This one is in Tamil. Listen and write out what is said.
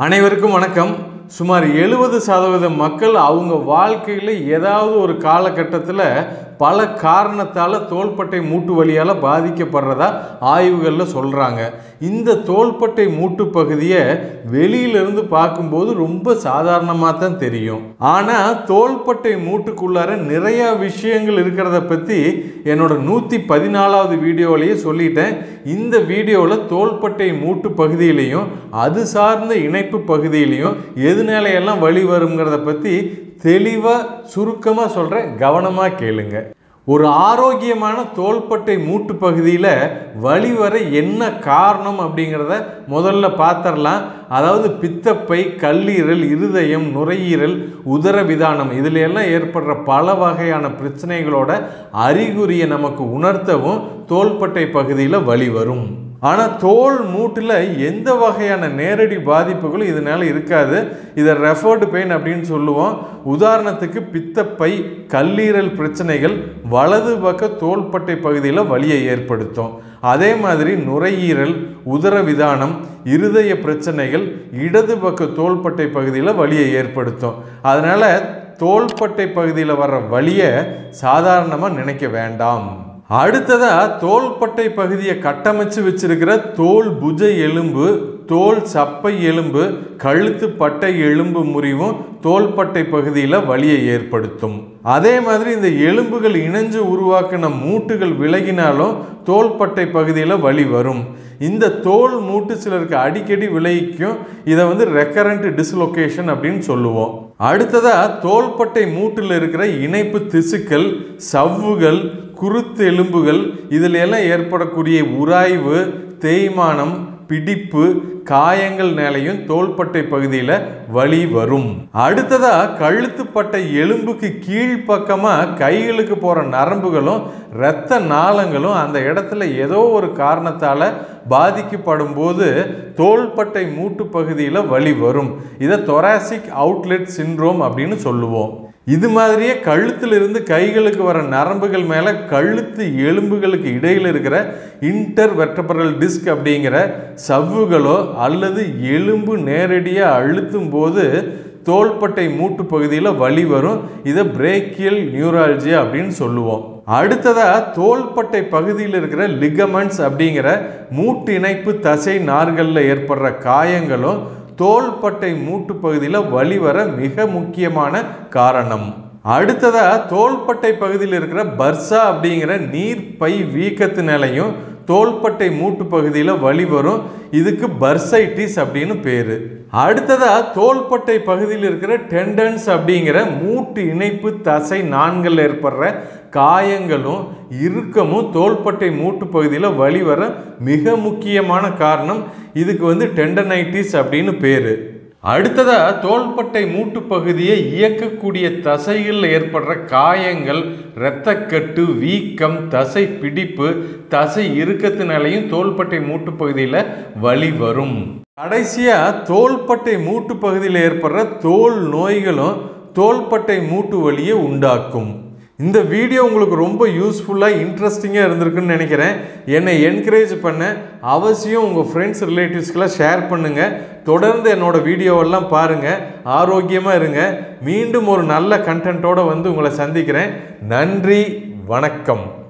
அனைவருக்கும் வணக்கம் சுமார் எழுபது சதவீத மக்கள் அவங்க வாழ்க்கையில் ஏதாவது ஒரு காலகட்டத்தில் பல காரணத்தால் தோள்பட்டை மூட்டு வலியால் பாதிக்கப்படுறதா ஆய்வுகளில் சொல்கிறாங்க இந்த தோள்பட்டை மூட்டு பகுதியை வெளியிலிருந்து பார்க்கும்போது ரொம்ப சாதாரணமாக தான் தெரியும் ஆனால் தோள்பட்டை மூட்டுக்குள்ளார நிறையா விஷயங்கள் இருக்கிறத பற்றி என்னோட நூற்றி பதினாலாவது வீடியோவிலேயே சொல்லிட்டேன் இந்த வீடியோவில் தோள்பட்டை மூட்டு பகுதியிலையும் அது சார்ந்த இணைப்பு பகுதியிலையும் எதுனால எல்லாம் வழி வருங்கிறத பற்றி தெளிவாக சுருக்கமாக சொல்கிறேன் கவனமாக கேளுங்க ஒரு ஆரோக்கியமான தோள்பட்டை மூட்டு பகுதியில் வலி வர என்ன காரணம் அப்படிங்கிறத முதல்ல பார்த்துடலாம் அதாவது பித்தப்பை கல்லீரல் இருதயம் நுரையீரல் உதரவிதானம் இதில் எல்லாம் ஏற்படுற பல வகையான பிரச்சனைகளோட அறிகுறியை நமக்கு உணர்த்தவும் தோள்பட்டை பகுதியில் வலி வரும் ஆனால் தோல் மூட்டில் எந்த வகையான நேரடி பாதிப்புகளும் இதனால் இருக்காது இதை ரெஃபர்டு பெயின் அப்படின்னு சொல்லுவோம் உதாரணத்துக்கு பித்தப்பை கல்லீரல் பிரச்சனைகள் வலது பக்க தோள்பட்டை பகுதியில் வலியை ஏற்படுத்தும் அதே மாதிரி நுரையீரல் உதரவிதானம் இருதய பிரச்சனைகள் இடது பக்க தோள்பட்டை பகுதியில் வலியை ஏற்படுத்தும் அதனால் தோள்பட்டை பகுதியில் வர்ற வலியை சாதாரணமாக நினைக்க வேண்டாம் அடுத்ததா தோள்பட்டை பகுதியை கட்டமைச்சு வச்சிருக்கிற தோல் புஜ எலும்பு தோல் சப்பை எலும்பு கழுத்து பட்டை எலும்பு முறிவும் தோள்பட்டை பகுதியில் வலியை ஏற்படுத்தும் அதே மாதிரி இந்த எலும்புகள் இணைஞ்சு உருவாக்கின மூட்டுகள் விலகினாலும் தோள்பட்டை பகுதியில் வலி வரும் இந்த தோல் மூட்டு சிலருக்கு அடிக்கடி விளைவிக்கும் இதை வந்து ரெக்கரண்ட் டிஸ்லொகேஷன் அப்படின்னு சொல்லுவோம் அடுத்ததா தோள்பட்டை மூட்டில் இருக்கிற இணைப்பு திசுக்கள் சவ்வுகள் குருத்து எலும்புகள் இதில் எல்லாம் ஏற்படக்கூடிய உராய்வு தேய்மானம் பிடிப்பு காயங்கள் மேலையும் தோள்பட்டை பகுதியில் வலி வரும் அடுத்ததா கழுத்துப்பட்டை எலும்புக்கு கீழ்ப்பக்கமாக கைகளுக்கு போகிற நரம்புகளும் இரத்த நாளங்களும் அந்த இடத்துல ஏதோ ஒரு காரணத்தால் பாதிக்கப்படும் போது தோள்பட்டை மூட்டு பகுதியில் வலி வரும் இதை தொராசிக் அவுட்லெட் சின்ரோம் அப்படின்னு சொல்லுவோம் இது மாதிரியே கழுத்திலிருந்து கைகளுக்கு வர நரம்புகள் மேலே கழுத்து எலும்புகளுக்கு இடையில் இருக்கிற இன்டர் வெர்டபரல் டிஸ்க் அப்படிங்கிற சவ்வுகளோ அல்லது எலும்பு நேரடியாக அழுத்தும் போது தோள்பட்டை மூட்டு பகுதியில் வலி வரும் இதை பிரேக்கியல் நியூராலஜி அப்படின்னு சொல்லுவோம் அடுத்ததா தோள்பட்டை பகுதியில் இருக்கிற லிகமெண்ட்ஸ் அப்படிங்கிற மூட்டு இணைப்பு தசை நார்களில் ஏற்படுற காயங்களும் தோள்பட்டை மூட்டு பகுதியில் வலி வர மிக முக்கியமான காரணம் அடுத்ததா தோள்பட்டை பகுதியில் இருக்கிற பர்சா அப்படிங்கிற நீர்ப்பை வீக்கத்தினாலையும் தோள்பட்டை மூட்டு பகுதியில் வலி வரும் இதுக்கு பர்சைட்டிஸ் அப்படின்னு பேர் அடுத்ததா தோள்பட்டை பகுதியில் இருக்கிற டெண்டன்ஸ் அப்படிங்கிற மூட்டு இணைப்பு தசை நான்கள் ஏற்படுற காயங்களும் இறுக்கமும் தோள்பட்டை மூட்டு பகுதியில் வலி வர மிக முக்கியமான காரணம் இதுக்கு வந்து டெண்டனைட்டிஸ் அப்படின்னு பேர் அடுத்ததா தோள்பட்டை மூட்டு பகுதியை இயக்கக்கூடிய தசைகளில் ஏற்படுற காயங்கள் இரத்தக்கட்டு வீக்கம் தசை பிடிப்பு தசை இறுக்கத்தினாலையும் தோள்பட்டை மூட்டு பகுதியில் வலி வரும் கடைசியா தோள்பட்டை மூட்டு பகுதியில் ஏற்படுற தோல் நோய்களும் தோள்பட்டை மூட்டு வலியை உண்டாக்கும் இந்த வீடியோ உங்களுக்கு ரொம்ப யூஸ்ஃபுல்லாக இன்ட்ரெஸ்டிங்காக இருந்திருக்குன்னு நினைக்கிறேன் என்னை என்கரேஜ் பண்ண அவசியம் உங்கள் ஃப்ரெண்ட்ஸ் ரிலேட்டிவ்ஸ்க்கெல்லாம் ஷேர் பண்ணுங்கள் தொடர்ந்து என்னோடய வீடியோவெல்லாம் பாருங்கள் ஆரோக்கியமாக இருங்க மீண்டும் ஒரு நல்ல கண்டென்ட்டோடு வந்து உங்களை சந்திக்கிறேன் நன்றி வணக்கம்